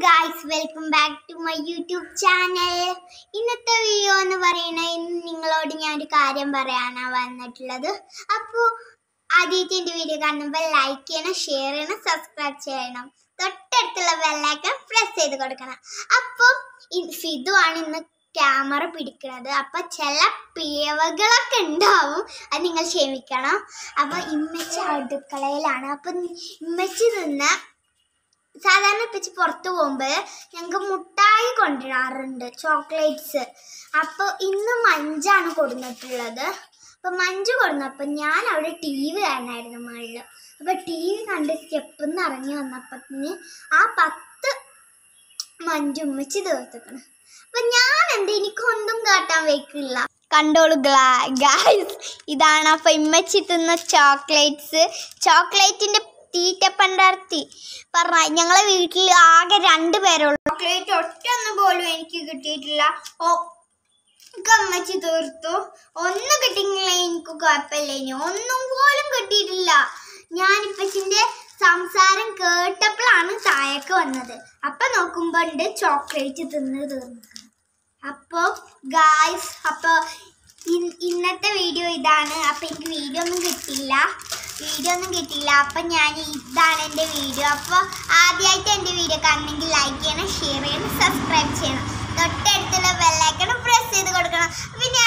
guys welcome back to my YouTube channel ഇന്നത്തെ video എന്ന് പറയുന്നത് ഇന്ന് നിങ്ങളോട് ഞാൻ ഒരു കാര്യം പറയാനാണ് വന്നിട്ടുള്ളത് അപ്പോൾ ആദ്യത്തെ എൻ്റെ വീഡിയോ കാണുമ്പോൾ ലൈക്ക് ചെയ്യണം ഷെയർ ചെയ്യണം സബ്സ്ക്രൈബ് ചെയ്യണം തൊട്ടടുത്തുള്ള ബെല്ലൈക്കൺ പ്രസ് ചെയ്ത് കൊടുക്കണം അപ്പോൾ ഫിദു ആണ് ഇന്ന് ക്യാമറ പിടിക്കുന്നത് അപ്പൊ ചില പിഴവുകളൊക്കെ ഉണ്ടാവും അത് നിങ്ങൾ ക്ഷമിക്കണം അപ്പൊ ഇമ്മച്ചി അടുക്കളയിലാണ് അപ്പൊ ഇമ്മച്ചി നിന്ന് സാധാരണ ഇപ്പച്ചി പുറത്ത് പോകുമ്പോൾ ഞങ്ങൾക്ക് മുട്ടായി കൊണ്ടുവരാറുണ്ട് ചോക്ലേറ്റ്സ് അപ്പോൾ ഇന്ന് മഞ്ചാണ് കൊടുന്നിട്ടുള്ളത് അപ്പോൾ മഞ്ച് കൊടുന്നപ്പോൾ ഞാൻ അവിടെ ടി വി കാണായിരുന്നു മുകളിൽ അപ്പോൾ ടി വി കണ്ട് സ്റ്റെപ്പിൽ നിന്ന് ഇറങ്ങി വന്നപ്പത്തിന് ആ പത്ത് മഞ്ച് ഉമ്മച്ചി തീർത്തിക്കണം അപ്പൊ ഞാൻ എന്ത് എനിക്കൊന്നും കാട്ടാൻ വെക്കില്ല കണ്ടോളൂ ഗായ്സ് ഇതാണ് അപ്പൊ ഇമ്മച്ചി തിന്ന ചോക്ലേറ്റ്സ് ചോക്ലേറ്റിന്റെ തീറ്റപ്പണ്ടർത്തി പറഞ്ഞ ഞങ്ങളെ വീട്ടിൽ ആകെ രണ്ട് പേരുള്ളൂ ചോക്ലേറ്റ് ഒറ്റൊന്നും പോലും എനിക്ക് കിട്ടിയിട്ടില്ല ഓ ഒക്കെ അമ്മച്ചി തീർത്തു ഒന്ന് കിട്ടിയെങ്കിൽ എനിക്ക് കുഴപ്പമില്ല ഇനി ഒന്നും പോലും കിട്ടിയിട്ടില്ല ഞാനിപ്പച്ചിന്റെ സംസാരം കേട്ടപ്പോഴാണ് താഴേക്ക് വന്നത് അപ്പൊ നോക്കുമ്പോ ഉണ്ട് ചോക്ലേറ്റ് തിന്ന് തീർന്നു അപ്പോ ഗായ്സ് അപ്പൊ ഇൻ- ഇന്നത്തെ വീഡിയോ ഇതാണ് അപ്പൊ എനിക്ക് വീഡിയോ ഒന്നും കിട്ടിയില്ല വീഡിയോ ഒന്നും കിട്ടിയില്ല അപ്പൊ ഞാൻ ഇതാണ് എൻ്റെ വീഡിയോ അപ്പോൾ ആദ്യമായിട്ട് എൻ്റെ വീഡിയോ കാണണമെങ്കിൽ ലൈക്ക് ചെയ്യണം ഷെയർ ചെയ്യണം സബ്സ്ക്രൈബ് ചെയ്യണം തൊട്ടടുത്തുള്ള ബെല്ലൈക്കണം പ്രസ് ചെയ്ത് കൊടുക്കണം പിന്നെ